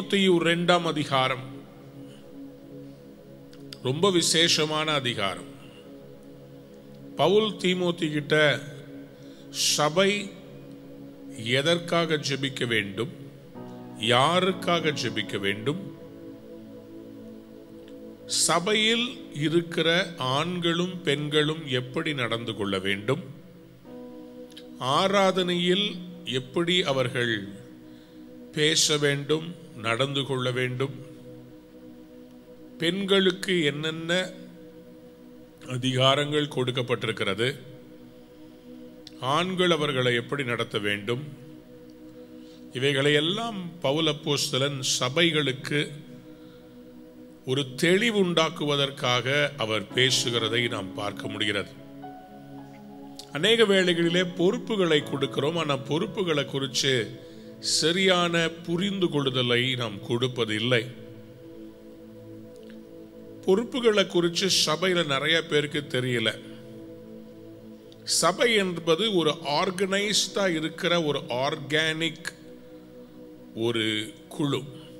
தீமோத்தேயு ரெண்டாம் அதிகாரம் ரொம்ப விசேஷமான அதிகாரம் பவுல் தீமோத்தி கிட்ட சபை எதற்காக ஜெபிக்க வேண்டும் யாருக்காக ஜெபிக்க வேண்டும் சபையில் இருக்கிற ஆண்களும் பெண்களும் எப்படி நடந்து கொள்ள வேண்டும் ஆராதனையில் எப்படி அவர்கள் பேச வேண்டும் நடந்து கொள்ள வேண்டும் பெண்களுக்கு என்னென்ன அதிகாரங்கள் கொடுக்கப்பட்டிருக்கிறது ஆண்கள் அவர்களை எப்படி நடத்த வேண்டும் இவைகளை எல்லாம் பவுல் அப்போஸ்தலன் சபைகளுக்கு ஒரு தெளிவு உண்டாக்குவதற்காக அவர் பேசுகிறதை நாம் பார்க்க முடிகிறது அநேக வேளைகளிலே பொறுப்புகளை கொடுக்கிறோம் ஆனால் பொறுப்புகளை குறித்து சரியான புரிந்து கொள்ளுதலை நாம் கொடுப்பது இல்லை பொறுப்புகளை குறித்து சபையில் நிறைய பேருக்கு தெரியல சபை என்பது ஒரு ஆர்கனைஸ்டா இருக்கிற ஒரு ஆர்கானிக் ஒரு குழு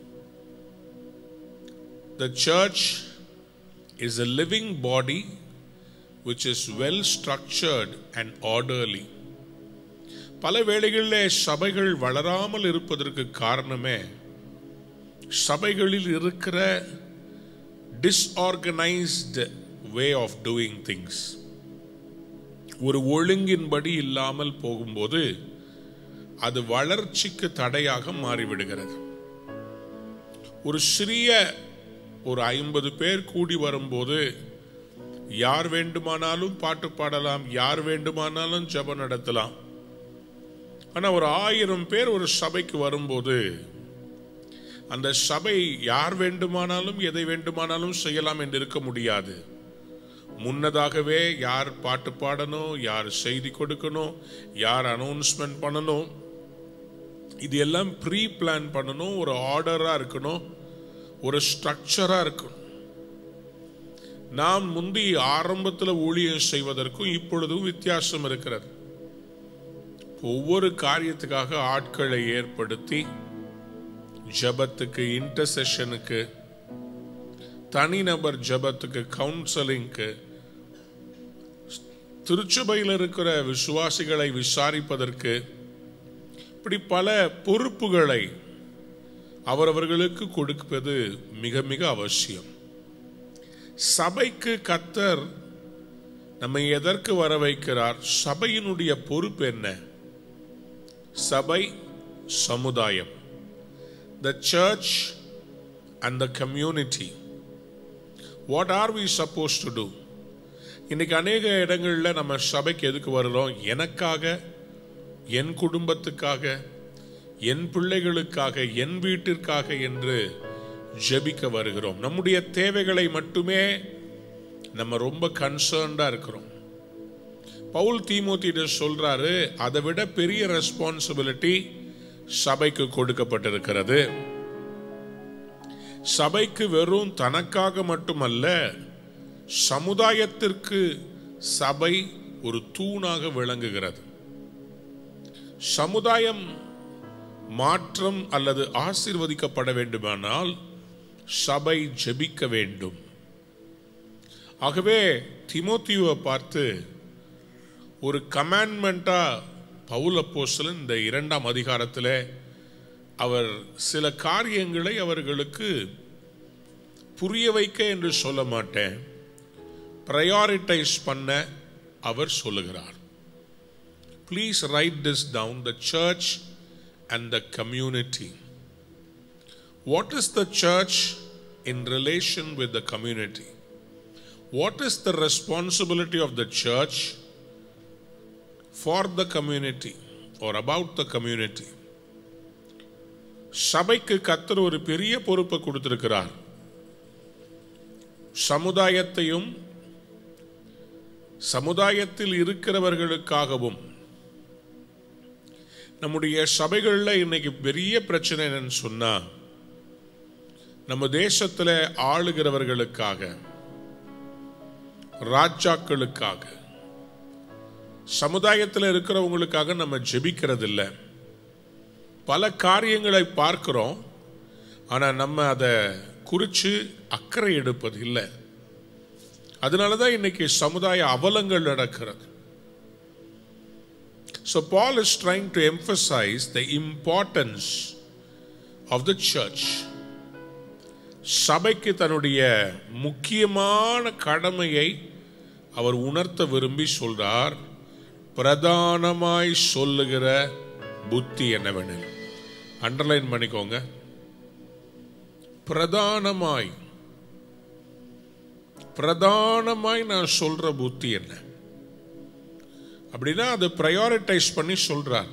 the church is a living body which is well structured and orderly பல வேளைகளில் சபைகள் வளராமல் இருப்பதற்கு காரணமே சபைகளில் இருக்கிற disorganised way of doing things ஒரு ஒழுங்கின்படி இல்லாமல் போகும்போது அது வளர்ச்சிக்கு தடையாக மாறிவிடுகிறது ஒரு சிறிய ஒரு ஐம்பது பேர் கூடி வரும்போது யார் வேண்டுமானாலும் பாட்டு பாடலாம் யார் வேண்டுமானாலும் ஜெபம் நடத்தலாம் ஆனா ஒரு ஆயிரம் பேர் ஒரு சபைக்கு வரும்போது அந்த சபை யார் வேண்டுமானாலும் எதை வேண்டுமானாலும் செய்யலாம் என்று இருக்க முடியாது முன்னதாகவே யார் பாட்டு பாடணும் யார் செய்தி கொடுக்கணும் யார் அனௌன்ஸ்மெண்ட் பண்ணணும் இது எல்லாம் ப்ரீ பிளான் பண்ணணும் ஒரு ஆர்டரா இருக்கணும் ஒரு ஸ்ட்ரக்சரா இருக்கணும் நாம் முந்தி ஆரம்பத்தில் ஊழியம் செய்வதற்கும் இப்பொழுதும் வித்தியாசம் இருக்கிறது ஒவ்வொரு காரியத்துக்காக ஆட்களை ஏற்படுத்தி ஜபத்துக்கு இன்டர்செஷனுக்கு தனிநபர் ஜபத்துக்கு கவுன்சிலிங்க்கு திருச்சபையில் இருக்கிற விசுவாசிகளை விசாரிப்பதற்கு இப்படி பல பொறுப்புகளை அவரவர்களுக்கு கொடுப்பது மிக மிக அவசியம் சபைக்கு கத்தர் நம்மை எதற்கு வர வைக்கிறார் சபையினுடைய பொறுப்பு என்ன சபை சமுதாயம் the church and the community what are we suppose to do இன்னைக்கு அநேக இடங்களில் நம்ம சபைக்கு எதுக்கு வருகிறோம் எனக்காக என் குடும்பத்துக்காக என் பிள்ளைகளுக்காக என் வீட்டிற்காக என்று ஜெபிக்க வருகிறோம் நம்முடைய தேவைகளை மட்டுமே நம்ம ரொம்ப கன்சர்ன்டா இருக்கிறோம் பவுல் தீமோத்திட்ட சொல்றாரு அதை விட பெரிய ரெஸ்பான்சிபிலிட்டி சபைக்கு கொடுக்கப்பட்டிருக்கிறது சபைக்கு வெறும் தனக்காக மட்டுமல்ல சமுதாயத்திற்கு சபை ஒரு தூணாக விளங்குகிறது சமுதாயம் மாற்றம் அல்லது ஆசீர்வதிக்கப்பட வேண்டுமானால் சபை ஜெபிக்க வேண்டும் ஆகவே திமோத்தியுவை பார்த்து ஒரு கமாண்ட்மெண்டா பவுல் அப்போஸ்தலன் இந்த இரண்டாம் அதிகாரத்தில் அவர் சில காரியங்களை அவர்களுக்கு புரிய வைக்க என்று சொல்ல மாட்டேன் ப்ரையாரிட்டைஸ் பண்ண அவர் சொல்லுகிறார் please write this down the church and the community what is the church in relation with the community what is the responsibility of the church for the community or about the community சபைக்கு கத்தர் ஒரு பெரிய பொறுப்பை கொடுத்திருக்கிறார் சமுதாயத்தையும் சமுதாயத்தில் இருக்கிறவர்களுக்காகவும் நம்முடைய சபைகளில் இன்னைக்கு பெரிய பிரச்சனை என்னன்னு சொன்னா நம்ம தேசத்தில் ஆளுகிறவர்களுக்காக ராஜாக்களுக்காக சமுதாயத்தில் இருக்கிறவங்களுக்காக நம்ம ஜெபிக்கிறது இல்லை பல காரியங்களை பார்க்கிறோம் ஆனால் நம்ம அதை குறித்து அக்கறை எடுப்பது இல்லை அதனால தான் இன்னைக்கு சமுதாய அவலங்கள் நடக்கிறது So Paul is trying to emphasize the importance of the church. சபைக்கு தன்னுடைய முக்கியமான கடமையை அவர் உணர்த்த விரும்பி சொல்றார் பிரதானமாய் சொல்லுகிற புத்தி என்னவெனில் அண்டர்லைன் பண்ணிக்கோங்க பிரதானமாய் பிரதானமாய் நான் சொல்ற புத்தி என்ன அப்படின்னா அது ப்ரையாரிட்டைஸ் பண்ணி சொல்றார்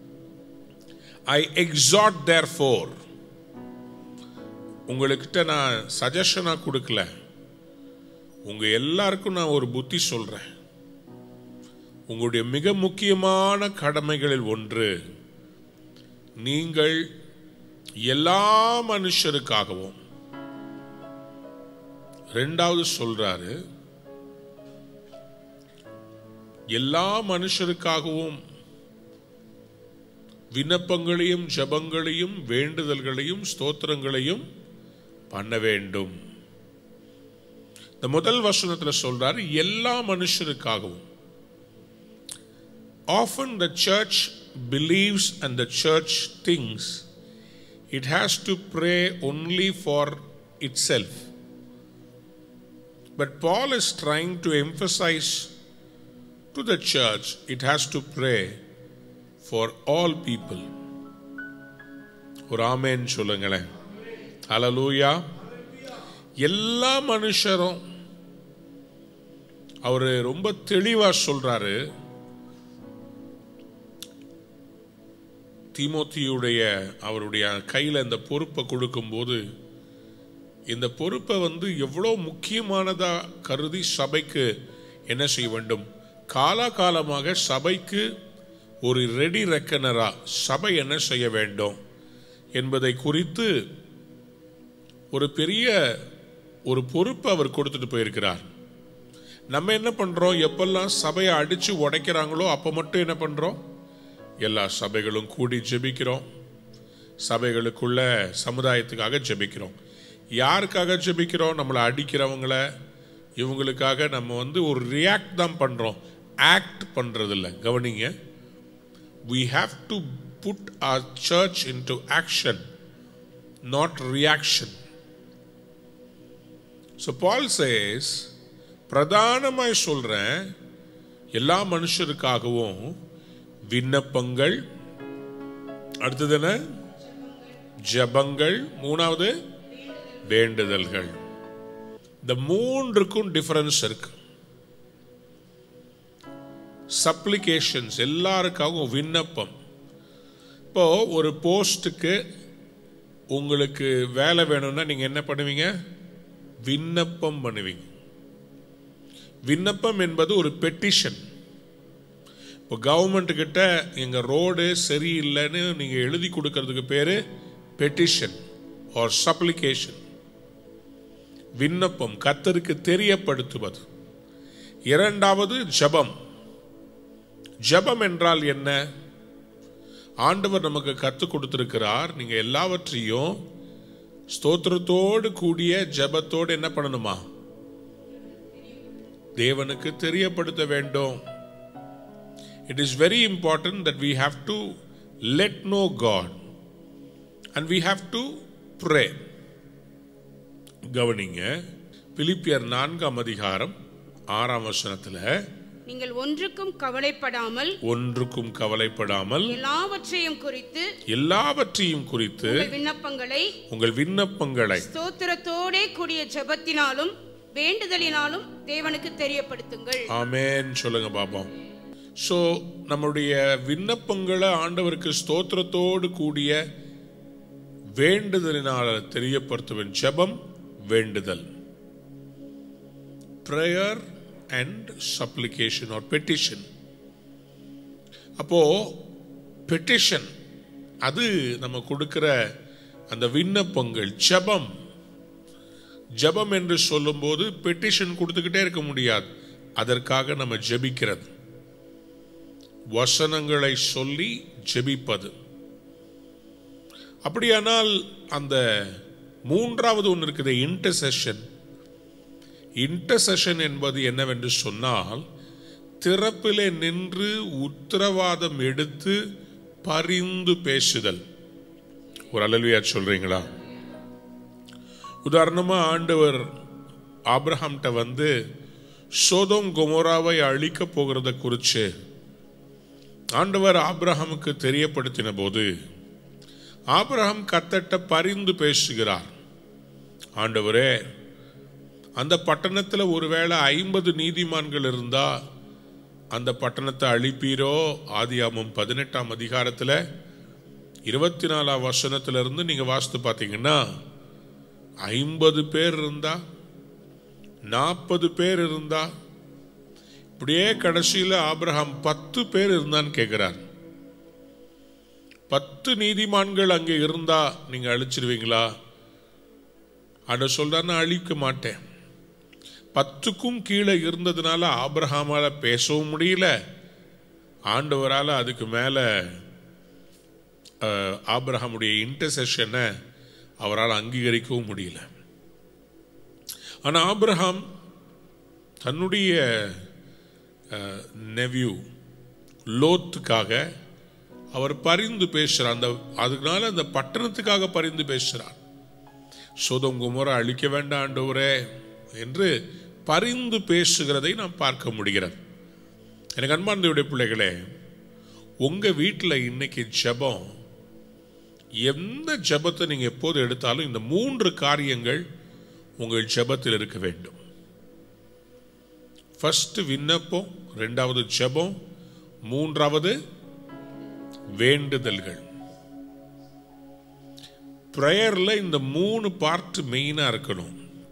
ஐ எக்ஸாட் தேர் ஃபோர் உங்கள்கிட்ட நான் சஜஷனாக கொடுக்கல உங்க எல்லாருக்கும் நான் ஒரு புத்தி சொல்றேன் உங்களுடைய மிக முக்கியமான கடமைகளில் ஒன்று நீங்கள் எல்லா மனுஷருக்காகவும் ரெண்டாவது சொல்றாரு எல்லா மனுஷருக்காகவும் விண்ணப்பங்களையும் ஜபங்களையும் வேண்டுதல்களையும் ஸ்தோத்திரங்களையும் பண்ண வேண்டும் இந்த முதல் வசனத்துல சொல்றாரு எல்லா மனுஷருக்காகவும் often the church believes and the church thinks it has to pray only for itself but paul is trying to emphasize to the church it has to pray for all people ஒரு ஆமேன் சொல்லுங்களேன் ஹalleluya எல்லா மனுஷரும் அவரு ரொம்ப தெளிவா சொல்றாரு தீமோத்தியுடைய அவருடைய கையில் இந்த பொறுப்பை கொடுக்கும்போது இந்த பொறுப்பை வந்து எவ்வளோ முக்கியமானதா கருதி சபைக்கு என்ன செய்ய வேண்டும் காலாகாலமாக சபைக்கு ஒரு ரெடி ரெக்கனரா சபை என்ன செய்ய வேண்டும் என்பதை குறித்து ஒரு பெரிய ஒரு பொறுப்பை அவர் கொடுத்துட்டு போயிருக்கிறார் நம்ம என்ன பண்றோம் எப்பெல்லாம் சபையை அடிச்சு உடைக்கிறாங்களோ அப்ப மட்டும் என்ன பண்றோம் எல்லா சபைகளும் கூடி ஜெபிக்கிறோம் சபைகளுக்குள்ள சமுதாயத்துக்காக ஜெபிக்கிறோம் யாருக்காக ஜெபிக்கிறோம் நம்மளை அடிக்கிறவங்கள இவங்களுக்காக நம்ம வந்து ஒரு ரியாக்ட் தான் பண்றோம் ஆக்ட் பண்றது இல்லை கவனிங்க we have to put our church into action not reaction so paul says பிரதானமாய் சொல்றேன் எல்லா மனுஷருக்காகவும் விண்ணப்பங்கள் அடுத்தது என்ன ஜபங்கள் மூணாவது வேண்டுதல்கள் இந்த மூன்றுக்கும் டிஃபரன்ஸ் இருக்கு சப்ளிகேஷன்ஸ் எல்லாருக்காகவும் விண்ணப்பம் இப்போ ஒரு போஸ்ட்டுக்கு உங்களுக்கு வேலை வேணும்னா நீங்க என்ன பண்ணுவீங்க விண்ணப்பம் பண்ணுவீங்க விண்ணப்பம் என்பது ஒரு பெட்டிஷன் இப்போ கவர்மெண்ட் கிட்ட எங்க ரோடு சரியில்லைன்னு நீங்க எழுதி கொடுக்கறதுக்கு பேரு பெட்டிஷன் ஆர் சப்ளிகேஷன் விண்ணப்பம் கத்தருக்கு தெரியப்படுத்துவது இரண்டாவது ஜபம் ஜபம் என்றால் என்ன ஆண்டவர் நமக்கு கற்றுக் கொடுத்திருக்கிறார் நீங்க எல்லாவற்றையும் ஸ்தோத்திரத்தோடு கூடிய ஜபத்தோடு என்ன பண்ணணுமா தேவனுக்கு தெரியப்படுத்த வேண்டும் it is very important that we have to let know God and we have to pray கவனிங்க பிலிப்பியர் நான்காம் அதிகாரம் ஆறாம் வசனத்துல நீங்கள் ஒன்றுக்கும் கவலைப்படாமல் ஒன்றுக்கும் கவலைப்படாமல் எல்லாவற்றையும் குறித்து எல்லாவற்றையும் குறித்து உங்கள் விண்ணப்பங்களை உங்கள் விண்ணப்பங்களை ஸ்தோத்திரத்தோடே கூடிய ஜெபத்தினாலும் வேண்டுதலினாலும் தேவனுக்கு தெரியப்படுத்துங்கள் ஆமேன் சொல்லுங்க பாப்போம் ஸோ நம்முடைய விண்ணப்பங்களை ஆண்டவருக்கு ஸ்தோத்திரத்தோடு கூடிய வேண்டுதலினால் தெரியப்படுத்துவேன் ஜெபம் வேண்டுதல் prayer and supplication or petition அப்போ பெட்டிஷன் அது நம்ம கொடுக்கிற அந்த விண்ணப்பங்கள் ஜெபம் ஜெபம் என்று சொல்லும்போது பெட்டிஷன் கொடுத்துக்கிட்டே இருக்க முடியாது அதற்காக நம்ம ஜெபிக்கிறது வசனங்களை சொல்லி ஜெபிப்பது அப்படியானால் அந்த மூன்றாவது ஒன்று இருக்குது இன்டர்செஷன் இன்டர்செஷன் என்பது என்னவென்று சொன்னால் திறப்பிலே நின்று உத்தரவாதம் எடுத்து பரிந்து பேசுதல் ஒரு அலல்வியா சொல்றீங்களா உதாரணமா ஆண்டவர் ஆப்ரஹாம்கிட்ட வந்து சோதோம் குமோராவை அழிக்க போகிறத குறித்து ஆண்டவர் ஆப்ரஹாமுக்கு தெரியப்படுத்தின போது ஆபிரகாம் கத்தட்ட பரிந்து பேசுகிறார் ஆண்டவரே அந்த பட்டணத்தில் ஒருவேளை ஐம்பது நீதிமான்கள் இருந்தா அந்த பட்டணத்தை அழிப்பீரோ ஆதியாமம் பதினெட்டாம் அதிகாரத்தில் இருபத்தி நாலாம் வசனத்துல இருந்து நீங்க வாசித்து பார்த்தீங்கன்னா ஐம்பது பேர் இருந்தா நாற்பது பேர் இருந்தா இப்படியே கடைசியில் ஆபிரகாம் பத்து பேர் இருந்தான்னு கேட்கிறார் பத்து நீதிமான்கள் அங்கே இருந்தா நீங்க அழிச்சிருவீங்களா அட சொல்றாரு அழிக்க மாட்டேன் பத்துக்கும் கீழே இருந்ததுனால ஆபிரஹாமால பேசவும் முடியல ஆண்டவரால் அதுக்கு மேல அஹ், ஆபிரகாமுடைய இன்டர்செஷனை அவரால் அங்கீகரிக்கவும் முடியல ஆனா ஆபிரகாம் தன்னுடைய நெவ்யூ லோத்துக்காக அவர் பரிந்து பேசுறார் அந்த அதனால அந்த பட்டணத்துக்காக பரிந்து பேசுறார் சோதம் குமர அழிக்க வேண்டாம் ஆண்டவரே என்று பரிந்து பேசுகிறதை நாம் பார்க்க முடிகிறது எனக்கு அன்பார்ந்தவுடைய பிள்ளைகளே உங்க வீட்டில் இன்னைக்கு ஜெபம் எந்த ஜெபத்தை நீங்க எப்போது எடுத்தாலும் இந்த மூன்று காரியங்கள் உங்கள் ஜெபத்தில் இருக்க வேண்டும் ஃபர்ஸ்ட் விண்ணப்பம் ரெண்டாவது ஜெபம் மூன்றாவது வேண்டுதல்கள் ப்ரேயர்ல இந்த மூணு பார்ட் மெயினா இருக்கணும்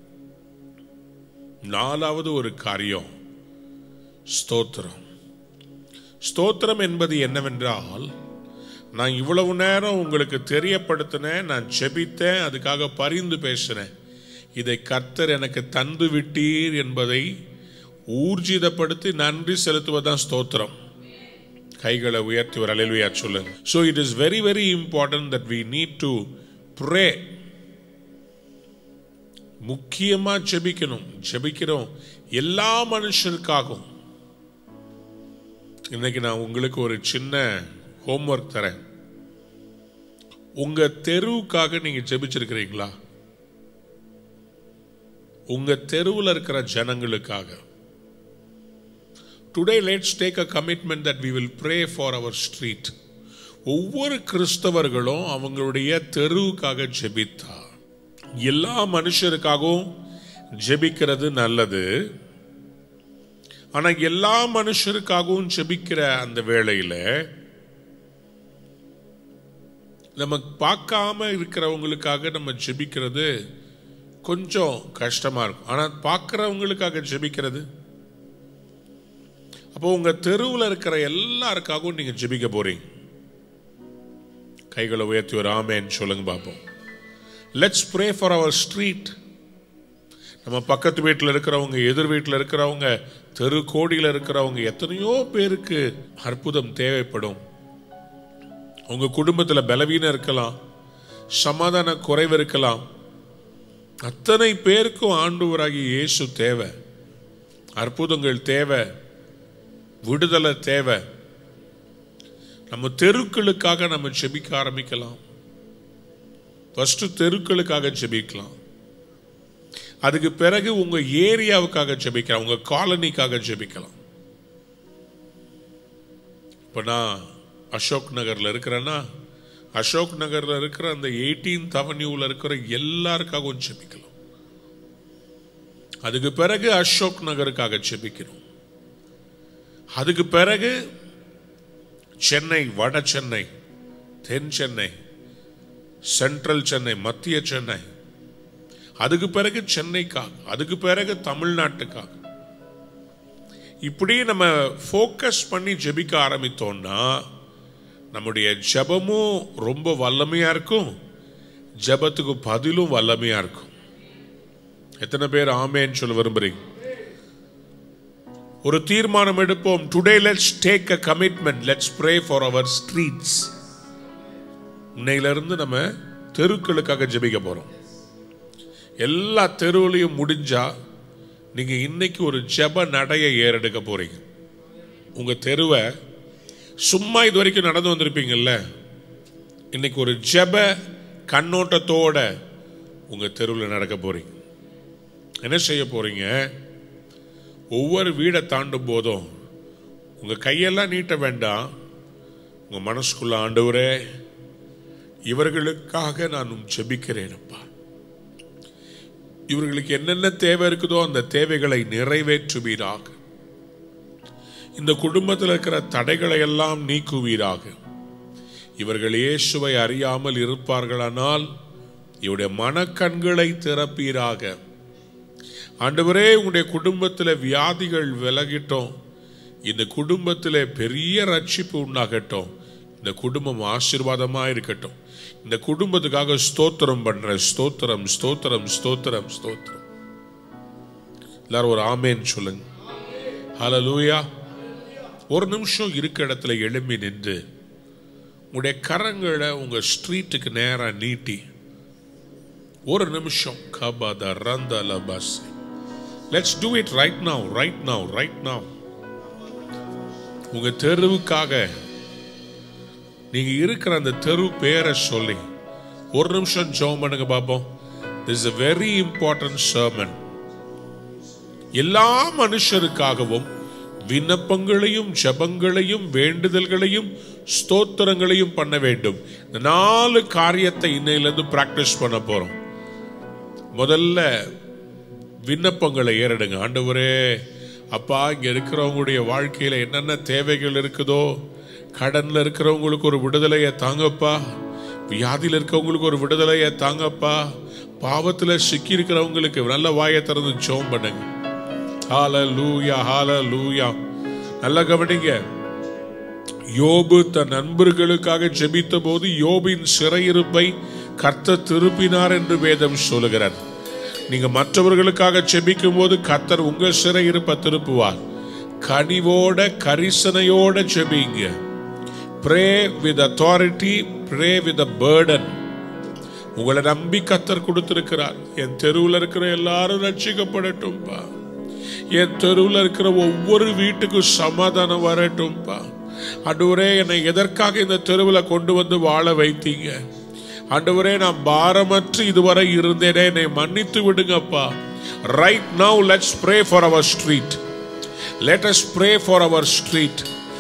நாலாவது ஒரு காரியம் ஸ்தோத்திரம் ஸ்தோத்திரம் என்பது என்னவென்றால் நான் இவ்வளவு நேரம் உங்களுக்கு தெரியப்படுத்தினேன் நான் ஜெபித்தேன் அதுக்காக பரிந்து பேசினேன் இதை கர்த்தர் எனக்கு தந்து விட்டீர் என்பதை ஊர்ஜிதப்படுத்தி நன்றி செலுத்துவதுதான் ஸ்தோத்திரம் கைகளை உயர்த்தி ஒரு அலையிலுயா சொல்லுங்க so it is very very important that we need to pray முக்கியமா ஜெபிக்கணும் ஜெபிக்கிறோம் எல்லா மனுஷருக்காகவும் இன்னைக்கு நான் உங்களுக்கு ஒரு சின்ன ஹோம்ஒர்க் தரேன் உங்க தெருவுக்காக நீங்க ஜெபிச்சிருக்கிறீங்களா உங்க தெருவில் இருக்கிற ஜனங்களுக்காக today let's take a commitment that we will pray for our street ஒவ்வொரு கிறிஸ்தவர்களும் அவங்களுடைய தெருவுக்காக ஜெபித்தா எல்லா மனுஷருக்காகவும் ஜெபிக்கிறது நல்லது ஆனா எல்லா மனுஷருக்காகவும் ஜெபிக்கிற அந்த வேளையில நம்ம பார்க்காம இருக்கிறவங்களுக்காக நம்ம ஜெபிக்கிறது கொஞ்சம் கஷ்டமா இருக்கும் ஆனா பார்க்கிறவங்களுக்காக ஜெபிக்கிறது அப்போ உங்க தெருவில் இருக்கிற எல்லாருக்காகவும் நீங்க ஜெபிக்க போறீங்க கைகளை உயர்த்தி ஒரு ஆமேன்னு சொல்லுங்க பார்ப்போம் let's pray for our street நம்ம பக்கத்து வீட்டில் இருக்கிறவங்க எதிர் வீட்டில் இருக்கிறவங்க தெரு கோடியில் இருக்கிறவங்க எத்தனையோ பேருக்கு அற்புதம் தேவைப்படும் உங்க குடும்பத்தில் பலவீனம் இருக்கலாம் சமாதான குறைவு இருக்கலாம் அத்தனை பேருக்கும் ஆண்டவராகி இயேசு தேவை அற்புதங்கள் தேவை விடுதலை தேவை நம்ம தெருக்களுக்காக நம்ம ஜெபிக்க ஆரம்பிக்கலாம் ஃபர்ஸ்ட் தெருக்களுக்காக ஜெபிக்கலாம் அதுக்கு பிறகு உங்க ஏரியாவுக்காக ஜெபிக்கலாம் உங்க காலனிக்காக ஜெபிக்கலாம் இப்போ நான் அசோக் நகர்ல இருக்கிறேன்னா அசோக் நகர்ல இருக்கிற அந்த எயிட்டீன்த் அவென்யூவில் இருக்கிற எல்லாருக்காகவும் ஜெபிக்கலாம் அதுக்கு பிறகு அசோக் நகருக்காக ஜெபிக்கணும் அதுக்கு பிறகு சென்னை வட சென்னை தென் சென்னை சென்ட்ரல் சென்னை மத்திய சென்னை அதுக்கு பிறகு சென்னைக்காக அதுக்கு பிறகு தமிழ்நாட்டுக்காக இப்படி நம்ம ஃபோக்கஸ் பண்ணி ஜெபிக்க ஆரம்பித்தோம்னா நம்முடைய ஜெபமும் ரொம்ப வல்லமையா இருக்கும் ஜெபத்துக்கு பதிலும் வல்லமையா இருக்கும் எத்தனை பேர் ஆமேன்னு சொல்ல விரும்புறீங்க ஒரு தீர்மானம் எடுப்போம் today let's take a commitment let's pray for our streets இன்னையிலிருந்து நம்ம தெருக்களுக்காக ஜெபிக்க போறோம் எல்லா தெருவுலையும் முடிஞ்சா நீங்க இன்னைக்கு ஒரு ஜெப நடையை ஏறெடுக்க போறீங்க உங்க தெருவை சும்மா இது வரைக்கும் நடந்து வந்திருப்பீங்கல்ல இன்னைக்கு ஒரு ஜெப கண்ணோட்டத்தோட உங்க தெருவில் நடக்க போறீங்க என்ன செய்ய போறீங்க ஒவ்வொரு வீடை தாண்டும் போதும் உங்க கையெல்லாம் நீட்ட வேண்டாம் உங்க மனசுக்குள்ள ஆண்டவரே இவர்களுக்காக நான் ஜெபிக்கிறேன் அப்பா இவர்களுக்கு என்னென்ன தேவை இருக்குதோ அந்த தேவைகளை நிறைவேற்றுவீராக இந்த குடும்பத்தில் இருக்கிற தடைகளை எல்லாம் நீக்குவீராக இவர்கள் இயேசுவை அறியாமல் இருப்பார்களானால் இவருடைய மனக்கண்களை திறப்பீராக ஆண்டவரே உங்களுடைய குடும்பத்தில் வியாதிகள் விலகிட்டோம் இந்த குடும்பத்தில் பெரிய ரட்சிப்பு உண்டாகட்டும் இந்த குடும்பம் ஆசீர்வாதமா இருக்கட்டும் இந்த குடும்பத்துக்காக ஸ்தோத்திரம் பண்றேன் ஸ்தோத்திரம் ஸ்தோத்திரம் ஸ்தோத்திரம் ஸ்தோத்திரம் எல்லாரும் ஒரு ஆமேன்னு சொல்லுங்க ஹalleluya ஒரு நிமிஷம் இருக்க இடத்துல எழும்பி நின்று உங்களுடைய கரங்களை உங்க ஸ்ட்ரீட்டுக்கு நேரா நீட்டி ஒரு நிமிஷம் கபத ரந்தல பஸ் let's do it right now right now right now உங்க தெருவுக்காக நீங்க இருக்கிற அந்த தெரு பேரை சொல்லி ஒரு நிமிஷம் ஜெபம் பண்ணுங்க பாப்போம் this a very important sermon எல்லா மனுஷருக்காகவும் விண்ணப்பங்களையும் ஜெபங்களையும் வேண்டுதல்களையும் ஸ்தோத்திரங்களையும் பண்ண வேண்டும் இந்த நாலு காரியத்தை இன்னையிலிருந்து பிராக்டிஸ் பண்ண போறோம் முதல்ல விண்ணப்பங்களை ஏறிடுங்க ஆண்டவரே அப்பா இங்க இருக்கிறவங்களுடைய வாழ்க்கையில என்னென்ன தேவைகள் இருக்குதோ கடன்ல இருக்கிறவங்களுக்கு ஒரு விடுதலையை தாங்கப்பா வியாதியில் இருக்கவங்களுக்கு ஒரு விடுதலையை தாங்கப்பா பாவத்துல சிக்கி இருக்கிறவங்களுக்கு நல்ல வாயை திறந்து ஜோம் பண்ணுங்க ஹalleluya ஹalleluya நல்ல கவனிங்க யோபு தன் நண்பர்களுக்காக ஜெபித்த போது யோபின் சிறையிருப்பை கர்த்தர் திருப்பினார் என்று வேதம் சொல்லுகிறார் நீங்க மற்றவர்களுக்காக ஜெபிக்கும் போது கர்த்தர் உங்க சிறையிருப்பை திருப்புவார் கனிவோட கரிசனையோட ஜெபிங்க pray with authority pray with a burden உங்களை நம்பி கத்தர் கொடுத்திருக்கிறார் என் தெருவில் இருக்கிற எல்லாரும் ரட்சிக்கப்படட்டும்பா என் தெருவில் இருக்கிற ஒவ்வொரு வீட்டுக்கும் சமாதானம் வரட்டும்பா ஆண்டவரே என்னை எதற்காக இந்த தெருவில் கொண்டு வந்து வாழ வைத்தீங்க ஆண்டவரே நான் பாரமற்று இதுவரை இருந்தேனே என்னை மன்னித்து விடுங்கப்பா right now let's pray for our street let us pray for our street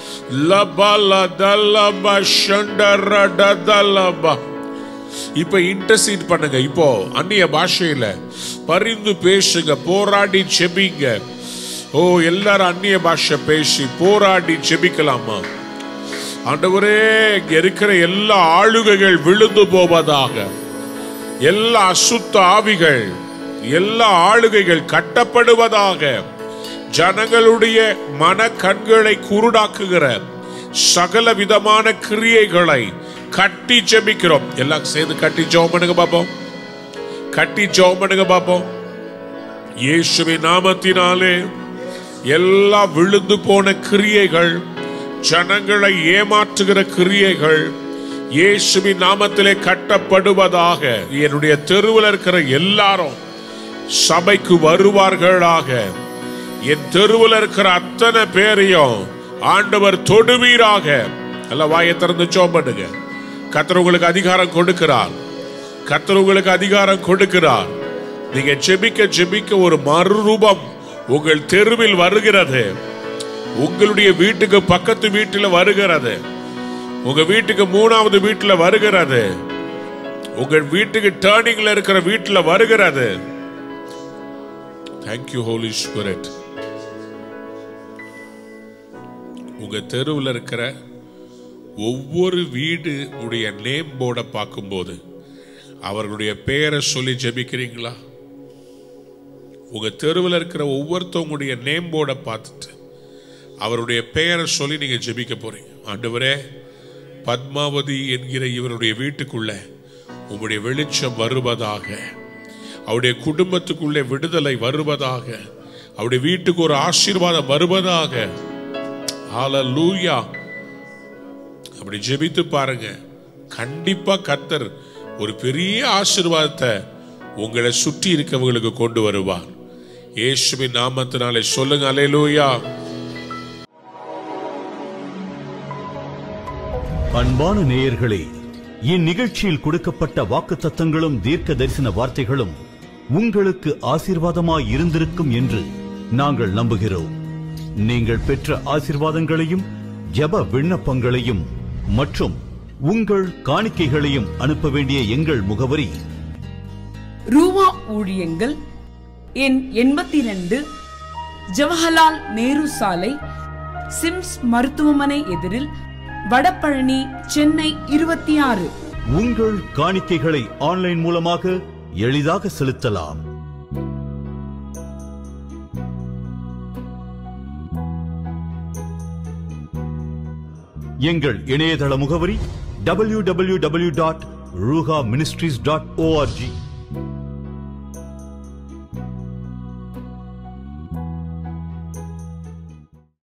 லபல தலப ஷண்டர டதலப இப்ப இன்டர்சீட் பண்ணுங்க இப்போ அந்நிய பாஷையில பரிந்து பேசுங்க போராடி செபிங்க ஓ எல்லாரும் அந்நிய பாஷை பேசி போராடி செபிக்கலாமா ஆண்டவரே இங்க இருக்கிற எல்லா ஆளுகைகள் விழுந்து போவதாக எல்லா அசுத்த ஆவிகள் எல்லா ஆளுகைகள் கட்டப்படுவதாக ஜனங்களுடைய மன கண்களை குருடாக்குகிற சகல விதமான கிரியைகளை கட்டி ஜெபிக்கிறோம் எல்லாம் சேர்ந்து கட்டி ஜெபம் பண்ணுங்க பாப்போம் கட்டி ஜெபம் பண்ணுங்க பாப்போம் இயேசுவின் நாமத்தினாலே எல்லா விழுந்து போன கிரியைகள் ஜனங்களை ஏமாற்றுகிற கிரியைகள் இயேசுவின் நாமத்திலே கட்டப்படுவதாக என்னுடைய தெருவில் இருக்கிற எல்லாரும் சபைக்கு வருவார்களாக என் தெருவில் இருக்கிற அத்தனை பேரையும் ஆண்டவர் தொடுவீராக அல்ல வாயை திறந்து ஜோம் பண்ணுங்க கத்தர் உங்களுக்கு அதிகாரம் கொடுக்கிறார் கத்தர் உங்களுக்கு அதிகாரம் கொடுக்கிறார் நீங்க ஜெபிக்க ஜெபிக்க ஒரு மறுரூபம் உங்கள் தெருவில் வருகிறது உங்களுடைய வீட்டுக்கு பக்கத்து வீட்டில் வருகிறது உங்க வீட்டுக்கு மூணாவது வீட்டில் வருகிறது உங்கள் வீட்டுக்கு டேர்னிங்ல இருக்கிற வீட்டில் வருகிறது தேங்க்யூ ஹோலி ஸ்பிரிட் உங்க தெருவில் இருக்கிற ஒவ்வொரு வீடு உடைய நேம் போர்டை பார்க்கும்போது அவர்களுடைய பெயரை சொல்லி ஜெபிக்கிறீங்களா உங்க தெருவில் இருக்கிற ஒவ்வொருத்தவங்களுடைய நேம் போர்டை பார்த்துட்டு அவருடைய பெயரை சொல்லி நீங்க ஜெபிக்க போறீங்க ஆண்டவரே பத்மாவதி என்கிற இவருடைய வீட்டுக்குள்ள உங்களுடைய வெளிச்சம் வருவதாக அவருடைய குடும்பத்துக்குள்ளே விடுதலை வருவதாக அவருடைய வீட்டுக்கு ஒரு ஆசீர்வாதம் வருவதாக ஹalleluya அப்படி ஜெபித்து பாருங்க கண்டிப்பா கர்த்தர் ஒரு பெரிய ஆசீர்வாதத்தை உங்களை சுற்றி இருக்கவங்களுக்கு கொண்டு வருவார் இயேசுவின் நாமத்தினாலே சொல்லுங்க அலையலூயா அன்பான நேயர்களே இந்நிகழ்ச்சியில் கொடுக்கப்பட்ட வாக்குத்தத்தங்களும் தீர்க்க தரிசன வார்த்தைகளும் உங்களுக்கு ஆசீர்வாதமாய் இருந்திருக்கும் என்று நாங்கள் நம்புகிறோம் நீங்கள் பெற்ற ஆசீர்வாதங்களையும் ஜெப விண்ணப்பங்களையும் மற்றும் உங்கள் காணிக்கைகளையும் அனுப்ப வேண்டிய எங்கள் முகவரி ரூவா ஊழியங்கள் எண் எண்பத்தி ரெண்டு ஜவஹர்லால் நேரு சாலை சிம்ஸ் மருத்துவமனை எதிரில் வடபழனி சென்னை இருபத்தி ஆறு உங்கள் காணிக்கைகளை ஆன்லைன் மூலமாக எளிதாக செலுத்தலாம் எங்கள் இணையதள முகவரி www.ruha ministries.org